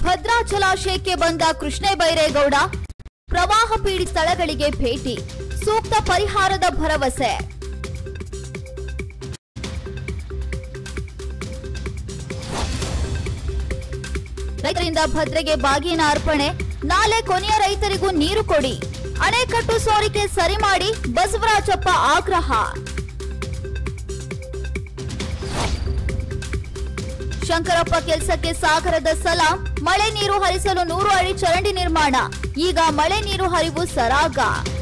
ಭದ್ರಾ ಜಲಾಶಯಕ್ಕೆ ಬಂದ ಕೃಷ್ಣೇ ಬೈರೇಗೌಡ ಪ್ರವಾಹ ಪೀಡಿತ ಸ್ಥಳಗಳಿಗೆ ಭೇಟಿ ಸೂಕ್ತ ಪರಿಹಾರದ ಭರವಸೆ ರೈತರಿಂದ ಭದ್ರೆಗೆ ಬಾಗಿನ ಅರ್ಪಣೆ ನಾಳೆ ಕೊನೆಯ ರೈತರಿಗೂ ನೀರು ಕೊಡಿ ಅಣೆಕಟ್ಟು ಸೋರಿಕೆ ಸರಿ ಮಾಡಿ ಬಸವರಾಜಪ್ಪ ಆಗ್ರಹ ಶಂಕರಪ್ಪ ಕೆಲಸಕ್ಕೆ ಸಾಗರದ ಸಲಾಂ ಮಳೆ ನೀರು ಹರಿಸಲು ನೂರು ಅಡಿ ಚರಂಡಿ ನಿರ್ಮಾಣ ಈಗ ಮಳೆ ನೀರು ಹರಿವು ಸರಾಗ